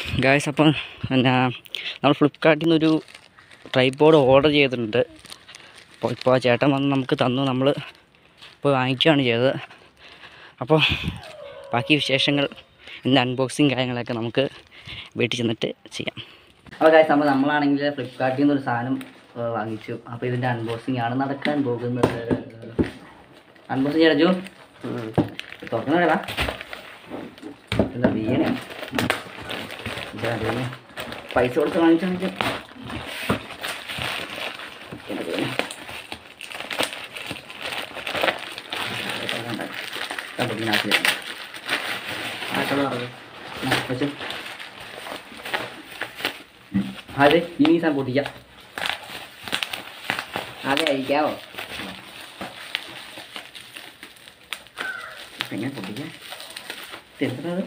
Guys അപ്പം പിന്നെ നമ്മൾ ഫ്ലിപ്കാർട്ടിൽ നിന്നൊരു ട്രൈപോഡ് ഓർഡർ ചെയ്തിട്ടുണ്ട് അപ്പോൾ ഇപ്പോൾ ആ ചേട്ടൻ വന്ന് നമുക്ക് തന്നു നമ്മൾ പോയി വാങ്ങിക്കുകയാണ് ചെയ്തത് അപ്പോൾ ബാക്കി വിശേഷങ്ങൾ ഇന്ന് അൺബോക്സിങ് കാര്യങ്ങളൊക്കെ നമുക്ക് വീട്ടിൽ ചെന്നിട്ട് ചെയ്യാം അപ്പോൾ ഗായ്സ് നമ്മൾ നമ്മളാണെങ്കിൽ ഫ്ലിപ്കാർട്ടിൽ നിന്നൊരു സാധനം ഏഹ്, വാങ്ങിച്ചു അപ്പോൾ ഇതിൻ്റെ അൺബോക്സിങ് ആണ് നടക്കാൻ പോകുന്നത് അൺബോക്സിങ് ചെയ്യണ ജോ തുറക്കണ എന്താ വീണേ ഇതാ വീണേ പൈസ കൊടുത്ത് വാങ്ങിച്ചാണെങ്കിൽ എൻ്റെ വീണേ കണ്ടോ ഇതിനകത്ത് വെച്ചു അതെ ഇനി സാധനം പൊട്ടിക്കാം അതെ അയക്കാവോ എങ്ങനെ പൊട്ടിക്കാം തിരുത്തത്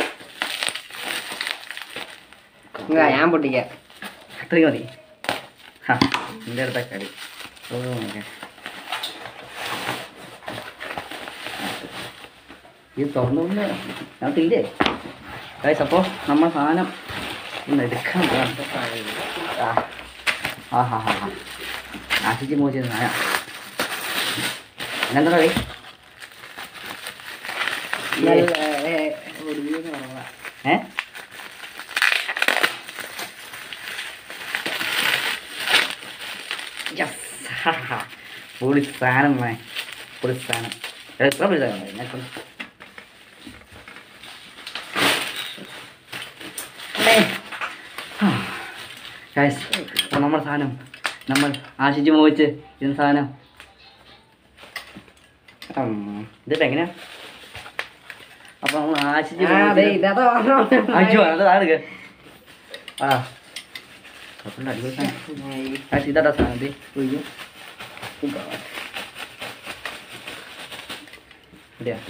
ഇങ്ങ് വാ, ഞാൻ പൊട്ടിക്കാം അത്രയും മതി ഹാ എൻ്റെ അടുത്ത കളി ഓ ഓക്കെ ഇത് തുറന്നുകൊണ്ട് ഞാൻ തീരെ ഗൈസ് അപ്പോൾ നമ്മൾ സാധനം ഒന്ന് എടുക്കാൻ പോകാം ആ ആ ഹാ ഹാ ഹാ ആശിച്ച് മോശം സാധനം എന്നെന്താ കളി നല്ല, ഏ, ഒടിഞ്ഞത് കുറവാ. ഏ യെസ് പൊളി സാധനം മേ പൊളി സാധനം എത്ര പൊളി സാധനം എന്നെ കൊണ്ട് ഗൈസ് അപ്പോൾ നമ്മുടെ സാധനം നമ്മൾ ആശിച്ച് മോഹിച്ച് ഇതിന് സാധനം ഉം, ഇതിപ്പോ എങ്ങനെയാ അപ്പൊ നമ്മൾ ആശിച്ച് ആ, അതെ, മോഹിച്ച് ഇതാ തോന്നണം. അയ്യോ അത് ആടുക ആ കുഴപ്പമില്ല അടിപൊളി സാധനം ഗൈസ് ഇതാ സാധനം ഇത് ഒയ്യോ ഇവിടെയാ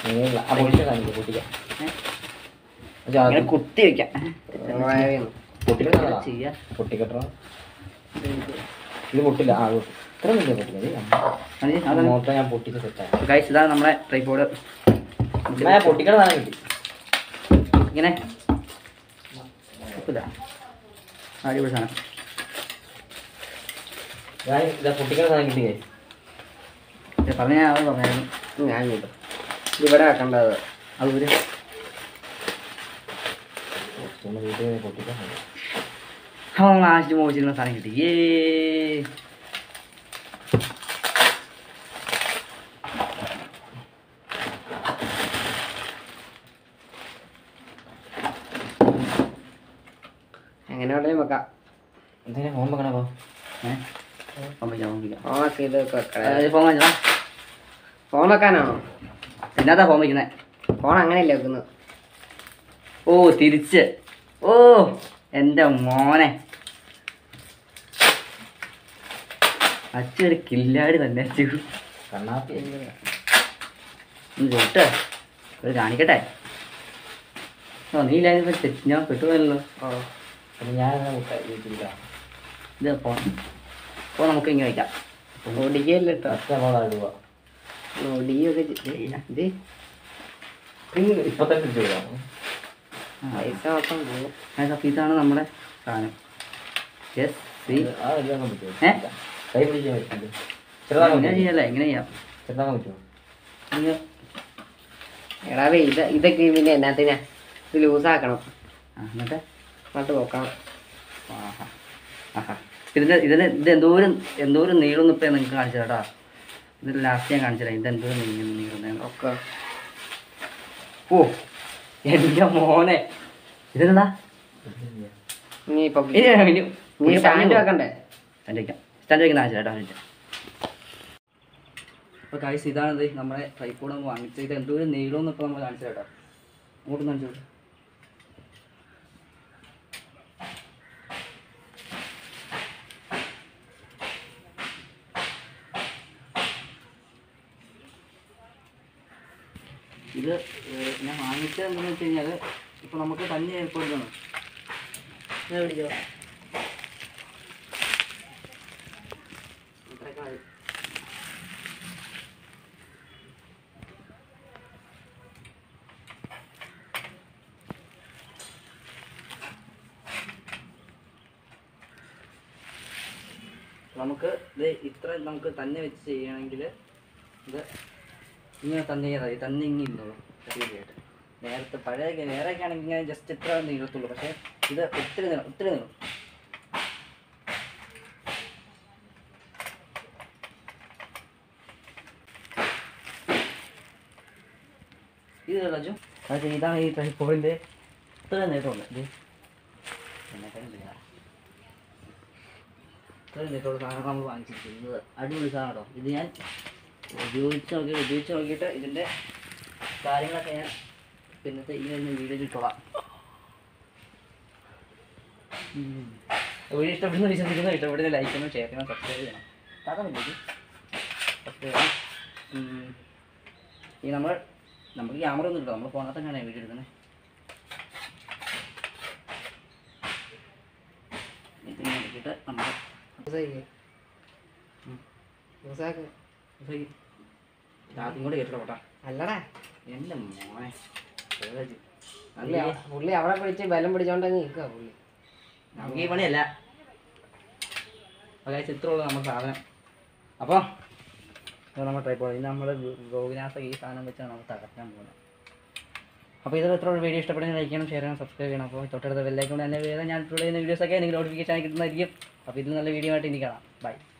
ഇങ്ങനെ കുത്തി വെക്കാം വായന്ന്. എന്താ ചെയ്യാ പൊട്ടിക്കട്ടോ ഇത് പൊട്ടില്ല ആ പൊട്ടി. ഇത്ര വലിയ പൊട്ടില്ല അത് അതാണ് മൊത്തം ഞാൻ പൊട്ടിച്ച് സെറ്റായി ഗൈസ് ഇതാണ് നമ്മളെ ട്രൈപോഡ് ഞാൻ പൊട്ടിക്കണ സാധനം കിട്ടി ഇങ്ങനെ കുഴപ്പമില്ല അടിപൊളി സാധനം ഞാൻ ഇതാ പൊട്ടിക്കണ സാധനം കിട്ടി guys. ഇത് പറഞ്ഞ ആൾ പറഞ്ഞായിരുന്നു ഞാൻ കിട്ടും ഇവിടെ വെക്കേണ്ടത് അത് ഒരു ഒന്ന് വീട്ടിൽ പോയി പൊട്ടിക്കാൻ മതി. അപ്പോൾ നമ്മൾ ആശിച്ച് മോഹിച്ചിരുന്ന സാധനം കിട്ടി ഏ എങ്ങനെ വേണേലും വെക്കാം എന്തിനാ ഫോൺ വെക്കണ അപ്പൊ ഏഹ് പമ്പിക്കാം പമ്പിക്കാം ഫോണൊക്കെ ഇത് വെക്കണേ ഫോൺ വാങ്ങിച്ചാ ഫോൺ വെക്കാനാണോ എന്നാത്താ ഫോൺ വയ്ക്കുന്നത് ഫോൺ അങ്ങനെയല്ലേ വെക്കുന്നത് ഓ തിരിച്ച് ഓ എൻ്റെ മോനെ അച്ഛൻ ഒരു കില്ലാടി തന്നെ അച്ചു കണ്ണാപ്പി ഒന്ന് ചോട്ടെ ഒരു കാണിക്കട്ടെ ഓ നീ ഇല്ലാതെ തെറ്റ് ഞാൻ പെട്ടുപോയല്ലോ ഓ അപ്പൊ ഞാൻ അങ്ങനെ മുട്ടായി വീട്ടിലില്ല ഇത് ഫോൺ ഫോൺ നമുക്ക് ഇങ്ങനെ വയ്ക്കാം ഒടിക്കല്ലേ കേട്ടോ ഫസ്റ്റ് നമ്മൾ ഇടുക ഒടിയൊക്കെ ചെയ്യ- ഇത് ഇപ്പൊ തന്നെ തിരിച്ചു വിടാം പൈസ മൊത്തം പോകും അപ്പോൾ ഇതാണ് നമ്മുടെ സാധനം യെസ് സി ആ ഇതാക്കാൻ പറ്റുമോ ഏ? കൈ പിടിക്കാൻ പറ്റില്ല ചെറുതാക്കാൻ ഇങ്ങനെ പറ്റുമോ ചെയ്യല്ലേ ഇങ്ങനെ ചെയ്യാം ചെറുതാക്കാൻ പറ്റുമോ ഇങ്ങനെ എടാ ദേ ഇത് ഇതൊക്കെ പിന്നെ എന്നാത്തിനാ ഇത് ലൂസാക്കണം ആ എന്നിട്ട് എന്നിട്ട് നോക്കണം ആഹാ ആഹാ ഇതിൻ്റെ ഇതിന് ഇത് എന്തോരം എന്തോരം നീളും ഇപ്പം നിങ്ങൾക്ക് കാണിച്ചു കേട്ടോ ഇത് ലാസ്റ്റ് ഞാൻ കാണിച്ചു തരാം ഇത് എന്തോരം നീങ്ങുന്നു നീളുന്നതെന്ന് ഒക്കെ ഓ എൻ്റെ മോനെ ഇതെന്താ ഇനി ഇപ്പൊ ഇനി ഇനി നീ സ്റ്റാൻഡ് വെക്കണ്ടേ സ്റ്റാൻഡ് വയ്ക്കാം സ്റ്റാൻഡ് വയ്ക്കുന്ന കാണിച്ചു കേട്ടോ അതിൻ്റെ അപ്പോൾ കാഴ്ച ഇതാണിത് നമ്മുടെ ട്രൈപ്പോഡ് നമ്മൾ വാങ്ങിച്ചത് ഇത് എന്തോരം നീളം ഇപ്പോൾ നമ്മൾ കാണിച്ചു കേട്ടോ അങ്ങോട്ട് കാണിച്ചു കൊടുക്ക്. ഇത് ഏഹ്, ഞാൻ വാങ്ങിച്ചത് എന്താണെന്ന് വെച്ച് കഴിഞ്ഞാൽ ഇപ്പോൾ നമുക്ക് തന്നെ ഏർപ്പെടുത്തണം ഇത്രയൊക്കെ മതി. നമുക്ക് ഇത് ഇത്ര നമുക്ക് തന്നെ വെച്ച് ചെയ്യണമെങ്കിൽ ഇത് ഇങ്ങനെ തന്നെ ചെയ്താൽ മതി തന്നെ ഇങ്ങനെ ഇരുന്നോളൂ അടിപൊളിയായിട്ട് നേരത്തെ പഴയ നേരെയൊക്കെ ആണെങ്കിൽ ഇങ്ങനെ ജസ്റ്റ് ഇത്ര നീളത്തുള്ളൂ പക്ഷേ ഇത് ഒത്തിരി നീളം ഒത്തിരി നീളം ഇത് രാജു അത് ഇതാണ് ഈ ട്രൈപ്പോഡിൻ്റെ ഇത്ര നേട്ടമുണ്ട് ഇത് എന്നെക്കാളും വലുതാ. ഇത്രയും നേട്ടമുള്ള സാധനം നമ്മൾ വാങ്ങിച്ചിരിക്കുന്നത് ഇത് അടിപൊളി സാധനം കേട്ടോ ഇത് ഞാൻ ഉപയോഗിച്ച് നോക്കി ഉപയോഗിച്ച് നോക്കിയിട്ട് ഇതിൻ്റെ കാര്യങ്ങളൊക്കെ ഞാൻ പിന്നത്തെ ഈ ഒരു വീഡിയോയിൽ ഇട്ടോളാം ഉം. വീഡിയോ ഇഷ്ടപ്പെടുന്ന വിശ്വസിക്കുന്നു ഇഷ്ടപ്പെടുന്ന ലൈക്ക് ചെയ്യണം ഷെയർ ചെയ്യണം സബ്സ്ക്രൈബ് ചെയ്യണം അതാണ് സബ്സ്ക്രൈബ് ചെയ്യണം ഉം. ഈ നമ്മൾ നമുക്ക് ക്യാമറ ഒന്നും ഇല്ല നമ്മൾ ഫോണകത്ത് തന്നെയാണ് വീഡിയോ എടുക്കുന്നത് ഇതിങ്ങനെ എടുത്തിട്ട് നമ്മൾ ലൂസാക്കി ലൂസാക്ക് ആദ്യം കൂടെ കേട്ടോ കേട്ടാ അല്ലടാ എൻ്റെ മോനെ ഏതായാലും പുള്ളി അവ- പുള്ളി അവിടെ പിടിച്ച് ബലം പിടിച്ചോണ്ടങ്ങ് നിൽക്കുക പുള്ളി നമുക്ക് ഈ പണിയല്ല അതായത് ചിത്രമുള്ള നമ്മുടെ സാധനം അപ്പോൾ നമ്മൾ ട്രൈ പോകുന്നത് ഇന്ന് നമ്മൾ ഗോകുനാഥ ഈ സാധനം വെച്ചാണ് നമ്മൾ തകർക്കാൻ പോകുന്നത് അപ്പോൾ ഇതിൽ എത്ര വീഡിയോ ഇഷ്ടപ്പെടുന്ന ലൈക്ക് ചെയ്യണം ഷെയർ ചെയ്യണം സബ്സ്ക്രൈബ് ചെയ്യണം അപ്പോൾ തൊട്ടടുത്ത ബെല്ലൈക്കൊണ്ട് തന്നെ വേറെ ഞാൻ ഇട്ടുള്ള വീഡിയോസൊക്കെ എനിക്ക് നോട്ടിഫിക്കേഷൻ കിട്ടുന്നതായിരിക്കും അപ്പോൾ ഇതിൽ നല്ല വീഡിയോ ആയിട്ട് ഇനി കാണാം ബൈ